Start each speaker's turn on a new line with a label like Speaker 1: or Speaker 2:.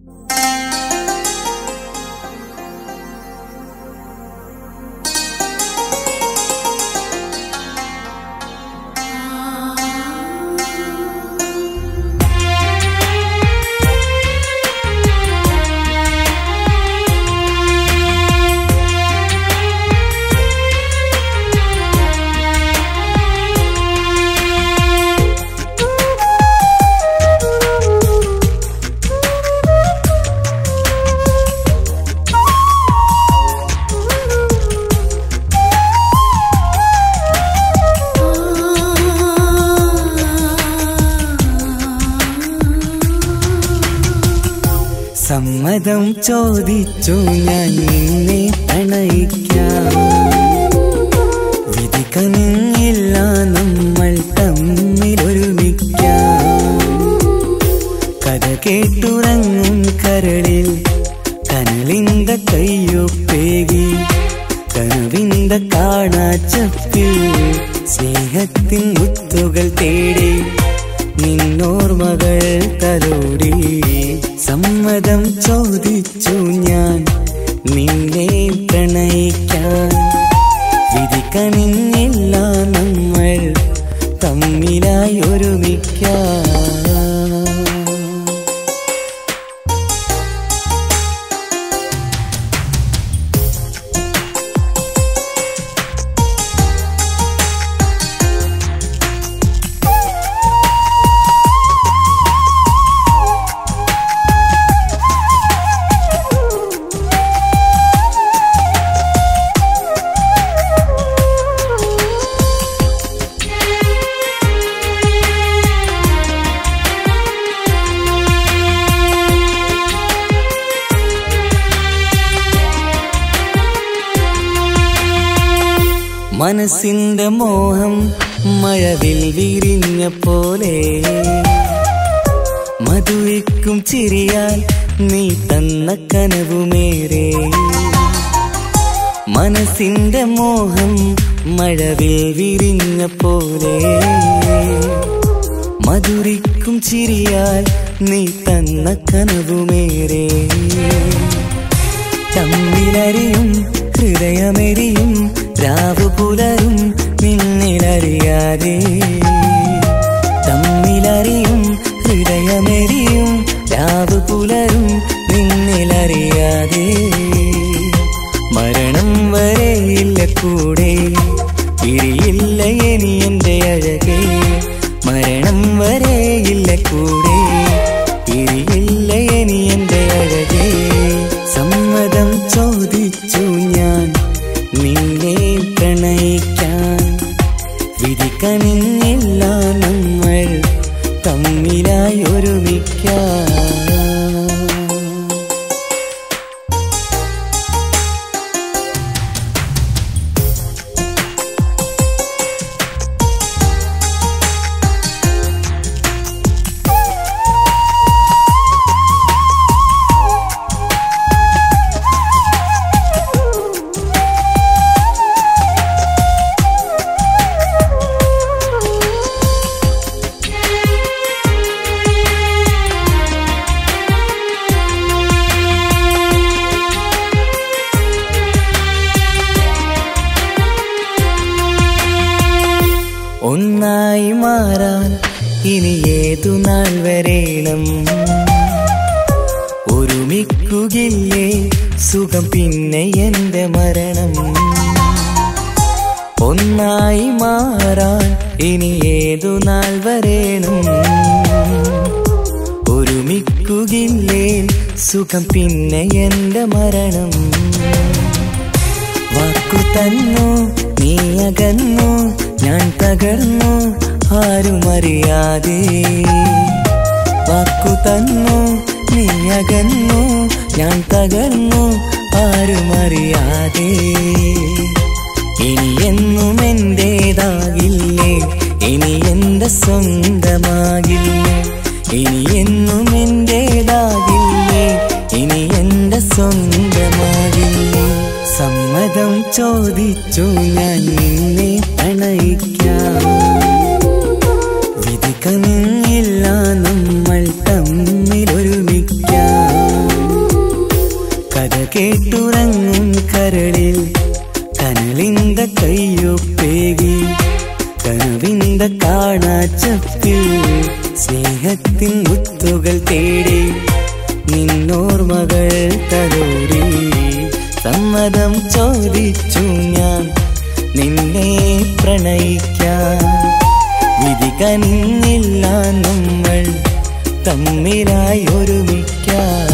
Speaker 1: സമ്മതം ചോദിച്ചു ഞാൻ നിന്നെ പ്രണയിക്കാം വിധി കനിഞ്ഞില്ല നമ്മൾ തമ്മിലൊരുമിക്കാം കഥ കേട്ടുറങ്ങും കരളിൽ കനലിന്ത കയ്യൊപ്പേകി കനവിന്ത കാണാച്ചപ്പിൽ സ്നേഹത്തിൻ മുത്തുകൾ തേടി നിന്നോർമകൾ തലോടി സമ്മതം ചോദിച്ചു ഞാൻ നിന്നെ പ്രണയിക്കാൻ വിധി കനിഞ്ഞില്ല നമ്മൾ തമ്മിലായി ഒരുമിക്കാം മനസ്സിന്റെ മോഹം മഴവിൽ വിരിഞ്ഞ പോലെ മധുരിക്കും ചിരിയാൽ നീ തന്ന കനവുമേറെ മനസ്സിന്റെ മോഹം മഴവിൽ വിരിഞ്ഞ പോലെ മധുരിക്കും ചിരിയാൽ നീ തന്ന കനവുമേറെ തമ്മിലറിയും ഹൃദയമെരിയും രാവു പുലരും നിന്നിലറിയാതെ തമ്മിലറിയും ഹൃദയമെരിയും രാവു പുലരും നിന്നിലറിയാതെ മരണം വരെയില്ല കൂടെ പിരിയില്ല ഇനി എന്റെ അഴകേ മരണം വരെയില്ല കൂടെ പിരിയില്ല ഇനി എന്റെ അഴകേ സമ്മതം ചോദിച്ചു ഞാൻ നിന്നെ പ്രണയിക്കാൻ വിധി കനിഞ്ഞില്ല നമ്മൾ തമ്മിലായി ഒരുമിക്കാം ഒന്നായി മാറാൻ ഇനി ഏതു നാൾ വരേണം ഒരുമിക്കുകയില്ലേ സുഖം പിന്നെ എന്റെ മരണം ഒന്നായി മാറാൻ ഇനി ഏതു നാൾ വരേണം ഒരുമിക്കുകയില്ലേ സുഖം പിന്നെ എന്റെ മരണം വാക്കു തന്നു നീ അകന്നു ഞാൻ തകർന്നു ആരും അറിയാതെ വാക്കു തന്നു നീ അകന്നു ഞാൻ തകർന്നു ആരും അറിയാതെ ഇനി എന്നും എന്റേതാകില്ലേ ഇനി എന്റെ സ്വന്തമാകില്ലേ ഇനി എന്നും എന്റേതാകില്ലേ ഇനി എന്റെ സ്വന്തമാകില്ലേ സമ്മതം ചോദിച്ചു ഞാൻ നിന്നെ പ്രണയിക്കാം വിധി കനിഞ്ഞില്ല നമ്മൾ തമ്മിലൊരുമിക്കാം കേട്ടുറങ്ങും കരളിൽ കനലിന്ത കയ്യൊപ്പേകി കനവിന്ത കാണാച്ചപ്പിൽ സ്നേഹത്തിൻ മുത്തുകൾ തേടി നിന്നോർമകൾ തലോടി സമ്മതം ചോദിച്ചു ഞാൻ നിന്നെ പ്രണയിക്കാൻ വിധി കനിന്നില്ല നമ്മൾ തമ്മിലായി ഒരുമിക്കാൻ